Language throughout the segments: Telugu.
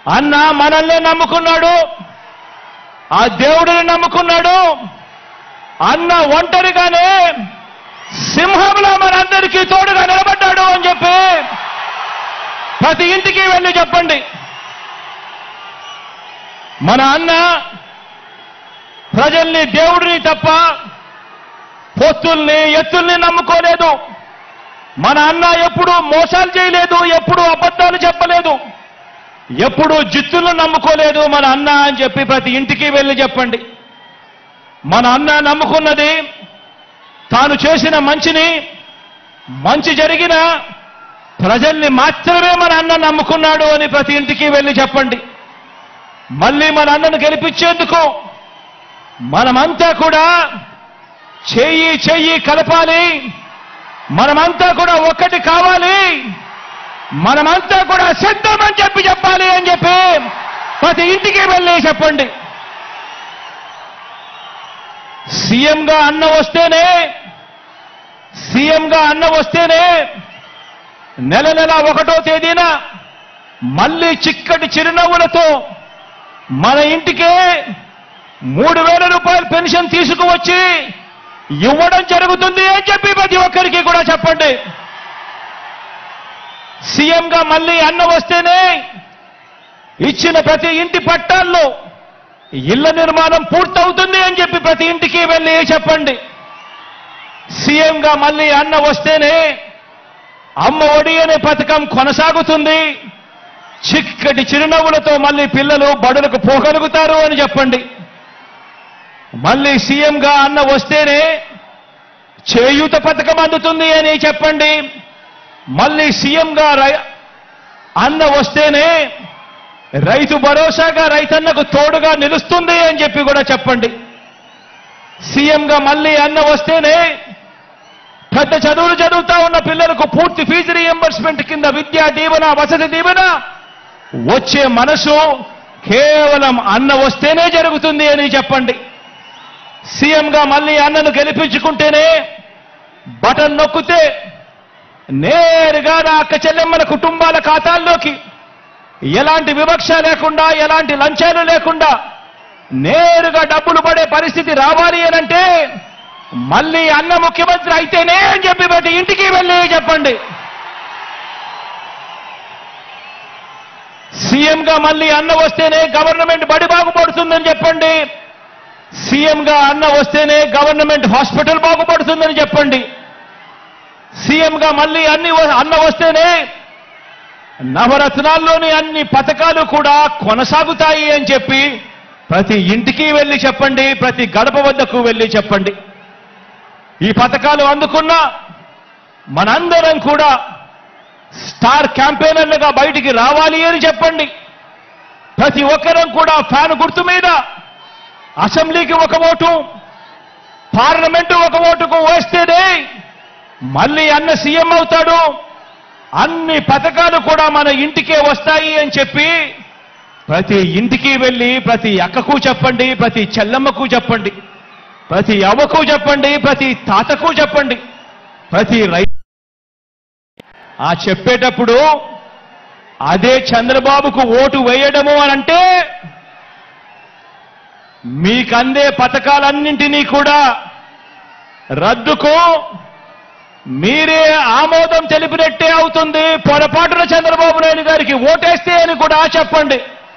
అన్న మనల్నే నమ్ముకున్నాడు ఆ దేవుడిని నమ్ముకున్నాడు అన్న ఒంటరిగానే సింహంలో మనందరికీ తోడుగా నిలబడ్డాడు అని చెప్పి ప్రతి ఇంటికి వెళ్ళి చెప్పండి మన అన్న ప్రజల్ని దేవుడిని తప్ప పొత్తుల్ని ఎత్తుల్ని నమ్ముకోలేదు మన అన్న ఎప్పుడు మోసాలు చేయలేదు ఎప్పుడు అబద్ధాలు చెప్పలేదు ఎప్పుడు జిత్తులను నమ్ముకోలేదు మన అన్న అని చెప్పి ప్రతి ఇంటికి వెళ్ళి చెప్పండి మన అన్న నమ్ముకున్నది తాను చేసిన మంచిని మంచి జరిగిన ప్రజల్ని మాత్రమే మన అన్న నమ్ముకున్నాడు అని ప్రతి ఇంటికి వెళ్ళి చెప్పండి మళ్ళీ మన అన్నను గెలిపించేందుకు మనమంతా కూడా చెయ్యి చెయ్యి కలపాలి మనమంతా కూడా ఒక్కటి కావాలి మనమంతా కూడా సిద్ధమని చెప్పి చెప్పాలి అని చెప్పి ప్రతి ఇంటికి వెళ్ళి చెప్పండి సీఎంగా అన్న వస్తేనే సీఎంగా అన్న వస్తేనే నెల నెల ఒకటో తేదీన మళ్ళీ చిక్కటి చిరునవ్వులతో మన ఇంటికే మూడు వేల రూపాయల పెన్షన్ తీసుకువచ్చి ఇవ్వడం జరుగుతుంది అని చెప్పి ప్రతి ఒక్కరికి కూడా చెప్పండి సీఎంగా మళ్ళీ అన్న వస్తేనే ఇచ్చిన ప్రతి ఇంటి పట్టాల్లో ఇళ్ల నిర్మాణం పూర్తవుతుంది అని చెప్పి ప్రతి ఇంటికి వెళ్ళి చెప్పండి సీఎంగా మళ్ళీ అన్న వస్తేనే అమ్మ ఒడి అనే పథకం కొనసాగుతుంది చిక్కటి చిరునవ్వులతో మళ్ళీ పిల్లలు బడులకు పోగలుగుతారు అని చెప్పండి మళ్ళీ సీఎంగా అన్న వస్తేనే చేయూత పథకం అందుతుంది అని చెప్పండి మళ్ళీ సీఎంగా రై అన్న వస్తేనే రైతు భరోసాగా రైతన్నకు తోడుగా నిలుస్తుంది అని చెప్పి కూడా చెప్పండి సీఎంగా మళ్ళీ అన్న వస్తేనే పెద్ద చదువులు చదువుతా ఉన్న పిల్లలకు పూర్తి ఫీజు రీఎంబర్స్మెంట్ కింద విద్యా దీవెన వసతి దీవెన వచ్చే మనసు కేవలం అన్న వస్తేనే జరుగుతుంది అని చెప్పండి సీఎంగా మళ్ళీ అన్నను గెలిపించుకుంటేనే బటన్ నొక్కితే నేరుగా నా అక్క చెల్లెమ్మల కుటుంబాల ఖాతాల్లోకి ఎలాంటి వివక్ష లేకుండా ఎలాంటి లంచాలు లేకుండా నేరుగా డబ్బులు పడే పరిస్థితి రావాలి అనంటే మళ్ళీ అన్న ముఖ్యమంత్రి అయితేనే అని చెప్పి ప్రతి ఇంటికి వెళ్ళి చెప్పండి సీఎంగా మళ్ళీ అన్న వస్తేనే గవర్నమెంట్ బడి బాగుపడుతుందని చెప్పండి సీఎంగా అన్న వస్తేనే గవర్నమెంట్ హాస్పిటల్ బాగుపడుతుందని చెప్పండి సీఎంగా మళ్ళీ అన్ని వ- అన్న వస్తేనే నవరత్నాల్లోని అన్ని పథకాలు కూడా కొనసాగుతాయి అని చెప్పి ప్రతి ఇంటికి వెళ్ళి చెప్పండి ప్రతి గడప వద్దకు వెళ్ళి చెప్పండి ఈ పథకాలు అందుకున్న మనందరం కూడా స్టార్ క్యాంపెయినర్లుగా బయటికి రావాలి అని చెప్పండి ప్రతి ఒక్కరం కూడా ఫ్యాన్ గుర్తు మీద అసెంబ్లీకి ఒక ఓటు పార్లమెంటు ఒక ఓటుకు వేస్తేనే మళ్ళీ అన్న సీఎం అవుతాడు అన్ని పథకాలు కూడా మన ఇంటికే వస్తాయి అని చెప్పి ప్రతి ఇంటికి వెళ్ళి ప్రతి అక్కకు చెప్పండి ప్రతి చెల్లమ్మకు చెప్పండి ప్రతి అవ్వకు చెప్పండి ప్రతి తాతకు చెప్పండి ప్రతి రై ఆ చెప్పేటప్పుడు అదే చంద్రబాబుకు ఓటు వేయడము అని అంటే మీకందే పథకాలన్నింటినీ కూడా రద్దుకు మీరే ఆమోదం తెలిపినట్టే అవుతుంది పొరపాటున చంద్రబాబు నాయుడు గారికి ఓటేస్తే అని కూడా చెప్పండి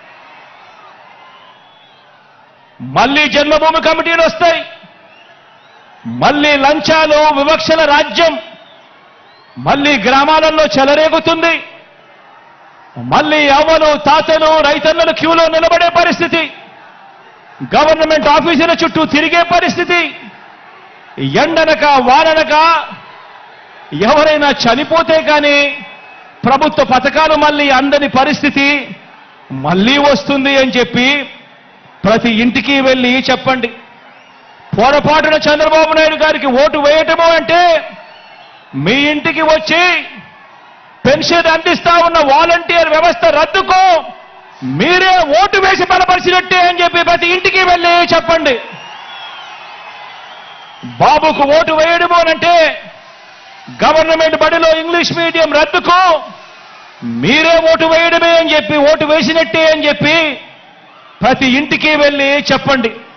మళ్ళీ జన్మభూమి కమిటీలు వస్తాయి మళ్ళీ లంచాలు వివక్షల రాజ్యం మళ్ళీ గ్రామాలలో చెలరేగుతుంది మళ్ళీ అవ్వలు తాతలు రైతన్నలు క్యూలో నిలబడే పరిస్థితి గవర్నమెంట్ ఆఫీసుల చుట్టూ తిరిగే పరిస్థితి ఎండనక వాననక ఎవరైనా చనిపోతే కానీ ప్రభుత్వ పథకాలు మళ్ళీ అందని పరిస్థితి మళ్ళీ వస్తుంది అని చెప్పి ప్రతి ఇంటికి వెళ్ళి చెప్పండి పొరపాటున చంద్రబాబు నాయుడు గారికి ఓటు వేయటము అంటే మీ ఇంటికి వచ్చి పెన్షన్ అందిస్తా ఉన్న వాలంటీర్ వ్యవస్థ రద్దుకు మీరే ఓటు వేసి బలపరిచినట్టే అని చెప్పి ప్రతి ఇంటికి వెళ్ళి చెప్పండి బాబుకు ఓటు వేయడము అనంటే గవర్నమెంట్ బడిలో ఇంగ్లీష్ మీడియం రద్దుకు మీరే ఓటు వేయడమే అని చెప్పి ఓటు వేసినట్టే అని చెప్పి ప్రతి ఇంటికి వెళ్ళి చెప్పండి